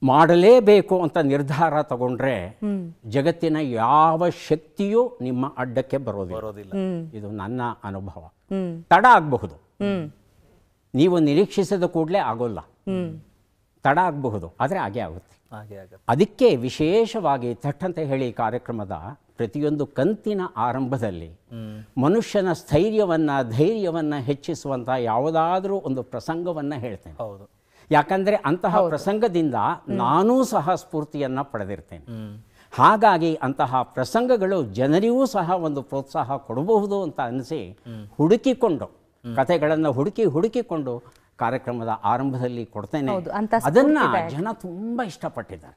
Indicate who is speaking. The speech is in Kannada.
Speaker 1: ಮಾಡಲೇಬೇಕು ಅಂತ ನಿರ್ಧಾರ ತಗೊಂಡ್ರೆ ಜಗತ್ತಿನ ಯಾವ ಶಕ್ತಿಯೂ ನಿಮ್ಮ ಅಡ್ಡಕ್ಕೆ ಬರೋದಿಲ್ಲ
Speaker 2: ಬರೋದಿಲ್ಲ
Speaker 1: ಇದು ನನ್ನ ಅನುಭವ
Speaker 3: ಹ್ಮ್
Speaker 1: ತಡ ಆಗಬಹುದು
Speaker 3: ಹ್ಮ್
Speaker 1: ನೀವು ನಿರೀಕ್ಷಿಸಿದ ಕೂಡಲೇ ಆಗೋಲ್ಲ ತಡ ಆಗಬಹುದು ಆದರೆ ಹಾಗೆ ಆಗುತ್ತೆ
Speaker 2: ಹಾಗೆ ಆಗತ್ತೆ
Speaker 1: ಅದಕ್ಕೆ ವಿಶೇಷವಾಗಿ ಥಟ್ಟಂತ ಹೇಳಿ ಕಾರ್ಯಕ್ರಮದ ಪ್ರತಿಯೊಂದು ಕಂತಿನ ಆರಂಭದಲ್ಲಿ ಮನುಷ್ಯನ ಸ್ಥೈರ್ಯವನ್ನು ಧೈರ್ಯವನ್ನು ಹೆಚ್ಚಿಸುವಂಥ ಯಾವುದಾದ್ರೂ ಒಂದು ಪ್ರಸಂಗವನ್ನು ಹೇಳ್ತೇನೆ
Speaker 2: ಹೌದು
Speaker 1: ಯಾಕಂದರೆ ಅಂತಹ ಪ್ರಸಂಗದಿಂದ ನಾನೂ ಸಹ ಸ್ಫೂರ್ತಿಯನ್ನು ಪಡೆದಿರ್ತೇನೆ ಹಾಗಾಗಿ ಅಂತಹ ಪ್ರಸಂಗಗಳು ಜನರಿಗೂ ಸಹ ಒಂದು ಪ್ರೋತ್ಸಾಹ ಕೊಡಬಹುದು ಅಂತ ಅನಿಸಿ ಹುಡುಕಿಕೊಂಡು ಕಥೆಗಳನ್ನು ಹುಡುಕಿ ಹುಡುಕಿಕೊಂಡು ಕಾರ್ಯಕ್ರಮದ ಆರಂಭದಲ್ಲಿ ಕೊಡ್ತೇನೆ
Speaker 3: ಹೌದು, ಅಂತ
Speaker 1: ಅದನ್ನ
Speaker 3: ಸ್ಫೂರ್ತಿದಾಯಕ.
Speaker 1: ಜನ ತುಂಬ ಇಷ್ಟಪಟ್ಟಿದ್ದಾರೆ